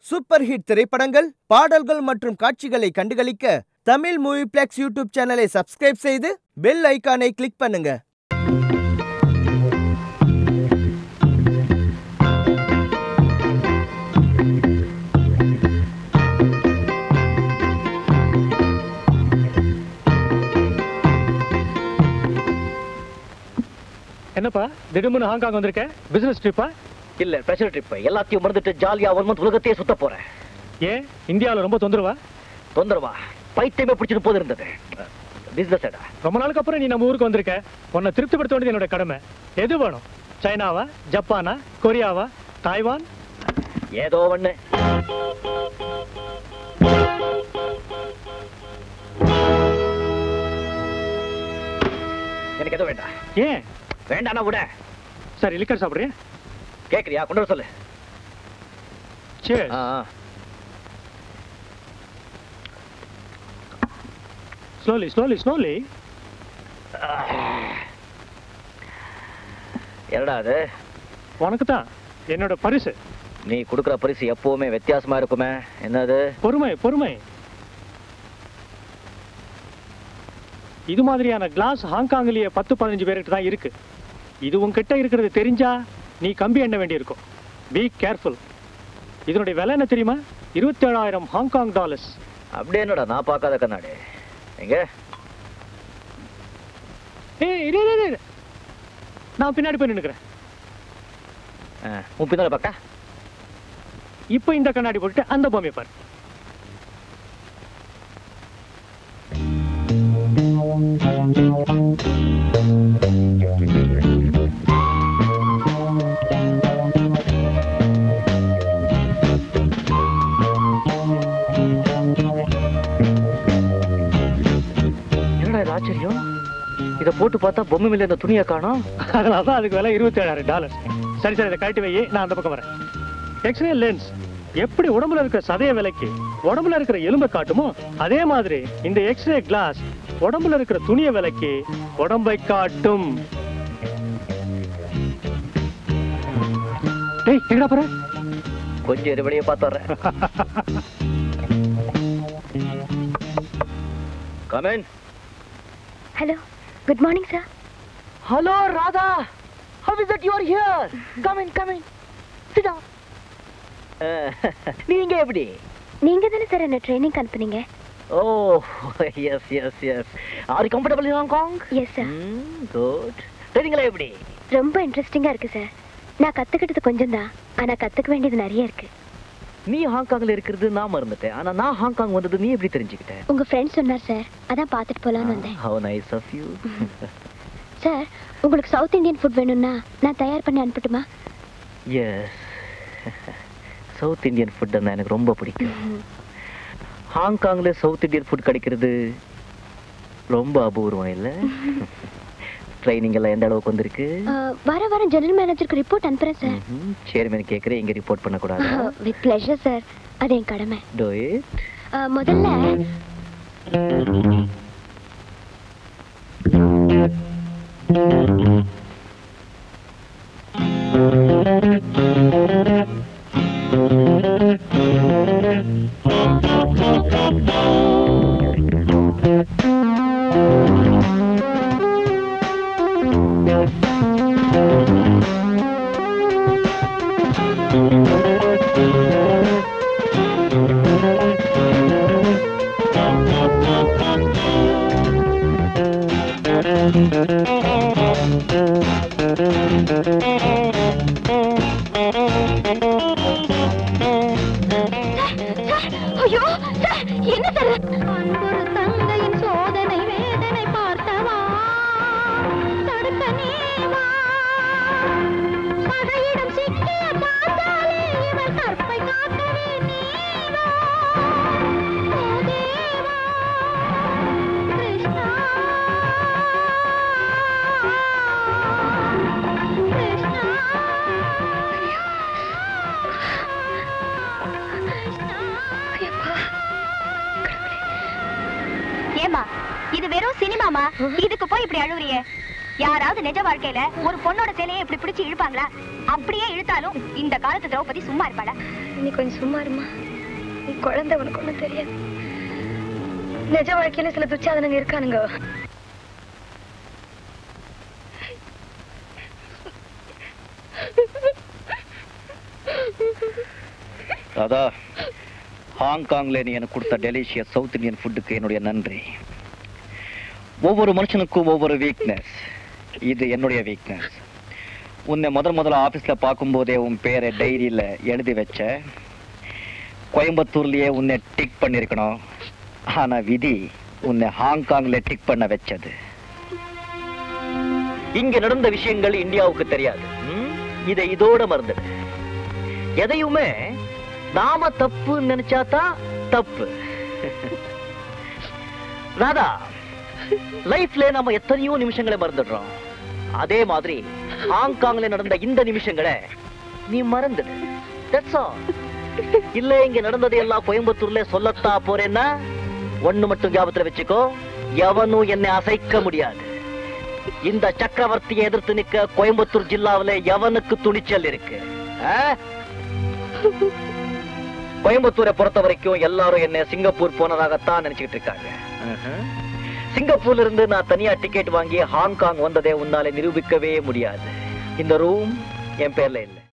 Super hit திரைப்படங்கள் பாடல்கள் மற்றும் காட்சிகளை கண்டுகளிக்க தமிழ் மூவி பிளெக்ஸ் யூடியூப் சேனலை சப்ஸ்கிரைப் செய்து பெல் ஐகானை கிளிக் பண்ணுங்க என்னப்பா திடீர்னு ஹாங்காங் வந்திருக்க பிசினஸ் ட்ரிப்பா இல்ல ஸ்பெஷல் ட்ரிப் எல்லாத்தையும் மறந்துட்டு ஜாலியா ஒன் மந்த் உலகத்தையே சுத்த போறேன் ஏன் இந்தியாவில் ரொம்ப தொந்தரவா தொந்தரவா பைத்தியமே பிடிச்சிட்டு போது இருந்தது பிசினஸ் எடா ரொம்ப நாளுக்கு அப்புறம் நீ நம்ம ஊருக்கு வந்திருக்க உன்னை திருப்திப்படுத்த வேண்டியது என்னோட கடமை எது வேணும் சைனாவா ஜப்பானா கொரியாவா தாய்வான் ஏதோ ஒண்ணு எனக்கு எதுவும் வேண்டாம் ஏன் வேண்டாம்னா விட சரி லிக்கர் சாப்பிடுறியா கேக்குறியா கொண்டு வர சொல்லு Cheers. ஆ, ஆ. ஸ்லோலி ஸ்லோலி ஸ்லோலி என்னடா அது உனக்கு தான் என்னோட பரிசு நீ கொடுக்குற பரிசு எப்பவுமே வித்தியாசமா இருக்குமே என்னது பொறுமை பொறுமை இது மாதிரியான கிளாஸ் ஹாங்காங்லயே பத்து பதினஞ்சு பேருக்கு தான் இருக்கு இது உன்கிட்ட இருக்கிறது தெரிஞ்சா நீ கம்பி எண்ண வேண்டியிருக்கும் பி கேர்ஃபுல் இதனுடைய விலை என்ன தெரியுமா இருபத்தேழாயிரம் ஹாங்காங் டாலர்ஸ் அப்படியே என்னடா நான் பார்க்காத கண்ணாடி எங்க ஏய் இரு, இரு, இரு. நான் பின்னாடி போய் நின்னுக்கிறேன் ஆ, உன் பின்னால பார்க்க இப்போ இந்த கண்ணாடி போட்டுட்டு அந்த பொம்மையை பாரு என்னடா இது ஆச்சரியம் இத போட்டு பார்த்தா பொம்மை மேல இந்த துணியை காணோம் அதனால தான் அதுக்கு விலை இருபத்தேழாயிரம் டாலர் சரி சரி இதை கழட்டி வை நான் அந்த பக்கம் வரேன் எக்ஸ்ரே லென்ஸ் எப்படி உடம்புல இருக்கிற சதைய விலைக்கு உடம்புல இருக்கிற எலும்பை காட்டுமோ அதே மாதிரி இந்த எக்ஸ்ரே கிளாஸ் உடம்புல இருக்கிற துணிய விலைக்கு உடம்பை காட்டும் டேய் எங்கடா போற கொஞ்சம் இருபடியே பார்த்து வர்றேன் come on hello good morning sir hello Radha how is that you are here come in come in sit down நீங்க எப்படி நீங்க தானே சார் என்ன ட்ரைனிங் அனுப்புனீங்க oh yes yes yes are you comfortable in Hong Kong yes sir good ட்ரைனிங்லாம் எப்படி ரொம்ப இன்ட்ரெஸ்டிங்கா இருக்கு சார் நான் கத்துக்கிட்டது கொஞ்சம் தான் ஆனா கத்துக்க வேண்டியது நிறைய இருக்கு நீ ஹாங்காங்ல இருக்கிறது நான் மறந்துட்டேன் ஆனா நான் ஹாங்காங் வந்தது நீ எப்படி தெரிஞ்சுக்கிட்ட உங்க ஃப்ரெண்ட் சொன்னார் சார் அதான் பார்த்துட்டு போலான்னு வந்தேன் how nice of you sir உங்களுக்கு சவுத் இந்தியன் ஃபுட் வேணும்னா நான் தயார் பண்ணி அனுப்பட்டுமா எஸ் சவுத் இந்தியன் ஃபுட் தான் எனக்கு ரொம்ப பிடிக்கும் ஹாங்காங்ல சவுத் இந்தியன் ஃபுட் கிடைக்கிறது ரொம்ப அபூர்வம் இல்ல ட்ரைனிங் எல்லாம் எந்த அளவுக்கு வந்திருக்கு அஹ், வர வாரம் ஜெனரல் மேனேஜருக்கு ரிப்போர்ட் அனுப்புறேன் சார் சேர்மன் கேட்குறேன் இங்க ரிப்போர்ட் பண்ணக்கூடாது வித் பிளஷர் சார் அது என் கடமை டோ இட் அஹ், முதல்ல ஐயோ சார் என்ன சார் அன்பொரு தங்கையின் சோதனை வேதனை பார்த்தவா தடுக்க நீவா பகையிடம் சிக்கிய பார்த்தாலே இவர் கற்பை காக்கவே நீவா ஓ தேவா கிருஷ்ணா ஏமா இது வெறும் சினிமாமா இதுக்கு போய் இப்படி அழுவுறியே யாராவது நிஜ வாழ்க்கையில ஒரு பொண்ணோட சேலையை இப்படி பிடிச்சு இழுப்பாங்களா அப்படியே இழுத்தாலும் இந்த காலத்து திரௌபதி சும்மா இருப்பாளா நீ கொஞ்சம் சும்மா இருமா நீ குழந்தை உனக்கு ஒண்ணும் தெரியாது நிஜ வாழ்க்கையில சில துச்சாதனங்க இருக்கானுங்க ராதா ஹாங்காங்ல நீ எனக்கு கொடுத்த டெலிஷியஸ் சவுத் இந்தியன் ஃபுட்டுக்கு என்னுடைய நன்றி ஒவ்வொரு மனுஷனுக்கும் ஒவ்வொரு வீக்னஸ் இது என்னுடைய வீக்னஸ் உன்னை முதல் முதல்ல ஆபீஸ்ல பார்க்கும்போதே உன் பேரை டைரியில எழுதி வச்ச கோயம்புத்தூர்லயே உன்னை டிக் பண்ணிருக்கணும் ஆனா விதி உன்னை ஹாங்காங்ல டிக் பண்ண வச்சது இங்க நடந்த விஷயங்கள் இந்தியாவுக்கு தெரியாது ம்? இதை இதோட மறந்துடு எதையுமே நாம தப்பு நினைச்சாதான் தப்பு ராதா லைஃப்ல நாம எத்தனையோ நிமிஷங்களை மறந்துடுறோம் அதே மாதிரி ஹாங்காங்ல நடந்த இந்த நிமிஷங்களை நீ மறந்துடு That's all. இல்ல இங்க நடந்தது எல்லாம் கோயம்புத்தூர்ல சொல்லத்தா போறேன்னா ஒண்ணு மட்டும் ஞாபகத்துல வச்சுக்கோ எவனும் என்னை அசைக்க முடியாது இந்த சக்கரவர்த்தியை எதிர்த்து நிக்க கோயம்புத்தூர் ஜில்லாவுல எவனுக்கு துணிச்சல் இருக்கு ஆ? கோயம்புத்தூரை பொறுத்த வரைக்கும் எல்லாரும் என்ன சிங்கப்பூர் போனதாகத்தான் நினைச்சுக்கிட்டு இருக்காங்க ம்ஹும். சிங்கப்பூர்ல இருந்து நான் தனியா டிக்கெட் வாங்கி ஹாங்காங் வந்ததே உன்னால நிரூபிக்கவே முடியாது இந்த ரூம் என் பேர்ல இல்லை